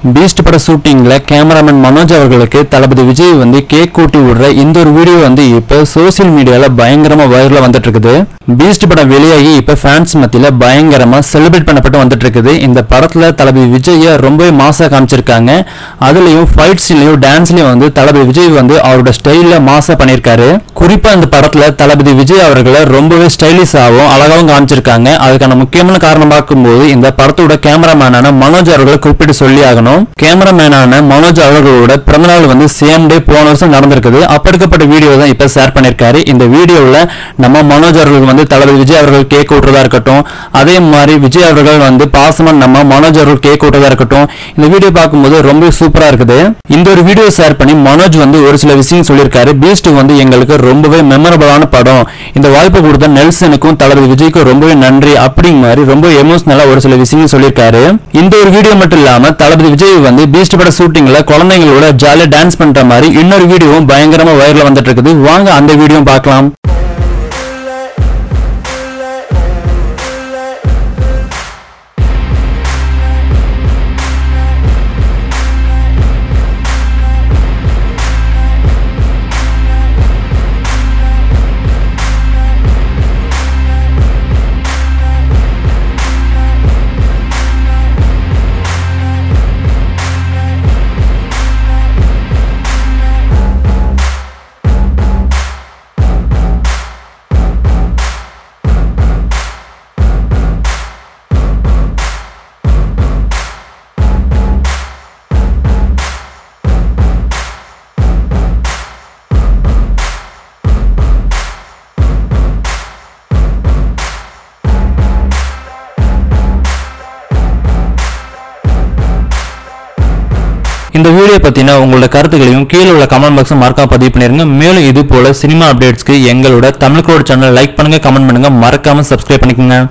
Beast பட ஷூட்டிங்ல cameraman Manoj அவர்களுக்கு தளபதி விஜய் வந்து கேக் கூட்டி விடுற இந்த ஒரு வீடியோ வந்து இப்ப சோசியல் மீடியால பயங்கரமா வைரலா வந்துட்டு இருக்குது பீஸ்ட் படம் வெளியாகி இப்ப ஃபேன்ஸ் மத்தியில பயங்கரமா செலிப்ரேட் பண்ணப்பட்டு வந்துட்டு இருக்குது இந்த படத்துல தளபதி விஜய ரொம்பவே மாசா காமிச்சிருக்காங்க அதுலயும் ஃபைட் சீன்லயும் டான்ஸ்லயும் வந்து தளபதி விஜய் வந்து அவரோட ஸ்டைல்ல மாசா பண்ணியிருக்காரு குறிப்பா இந்த படத்துல தளபதி விஜய் அவர்களை ரொம்பவே ஸ்டைலிஷாகவும் அழகாவும் காமிச்சிருக்காங்க அதுக்கான முக்கியமான காரணம் பார்க்கும்போது இந்த படத்தோட கேமராமேனான மனோஜ் அவர்களை குறிப்பிட்டு சொல்லி ஆகணும் கேமராமேனான மனோஜ் அவர்களோட பிறந்தநாள் வந்து சேம் டே போன வருஷம் நடந்திருக்குது அப்படிக்கப்பட்ட வீடியோ தான் இப்ப ஷேர் பண்ணிருக்காரு இந்த வீடியோவில் நம்ம மனோஜ் அவர்கள் வந்து தளபதி விஜய் அவர்கள் கேக் விட்டுறதா இருக்கட்டும் அதே மாதிரி விஜய் அவர்கள் வந்து பாசமா நம்ம மனோஜ் அவர்கள் கேக் விட்டுறதா இருக்கட்டும் இந்த வீடியோ பார்க்கும்போது ரொம்ப சூப்பரா இருக்குது இந்த ஒரு வீடியோ ஷேர் பண்ணி மனோஜ் வந்து ஒரு சில விஷயம் சொல்லியிருக்காரு பீஸ்ட் வந்து எங்களுக்கு ரொம்பவே மெமரபிளான படம் இந்த வாய்ப்பு கொடுத்த நெல்சனுக்கும் தளபதி விஜய்க்கும் ரொம்பவே நன்றி அப்படிங்கிற மாதிரி ரொம்ப எமோஷனலா ஒரு சில விஷயங்கள் சொல்லியிருக்காரு இந்த ஒரு வீடியோ மட்டும் இல்லாம தளபதி விஜய் வந்து பீஸ்ட் பட ஷூட்டிங்ல குழந்தைங்களோட ஜாலியா டான்ஸ் பண்ற மாதிரி இன்னொரு வீடியோவும் பயங்கரமா வைரல் வந்துட்டு இருக்குது வாங்க அந்த வீடியோ பார்க்கலாம் இந்த வீடியோ பத்தின உங்களோட கருத்துக்களையும் கீழே உள்ள கமெண்ட் பாக்ஸ் மார்க்கா பதிவு பண்ணிருங்க மேலும் இது போல சினிமா அப்டேட்ஸ்க்கு எங்களோட தமிழ் கோட் சேனல் லைக் பண்ணுங்க கமெண்ட் பண்ணுங்க மறக்காம சப்ஸ்கிரைப் பண்ணிக்கோங்க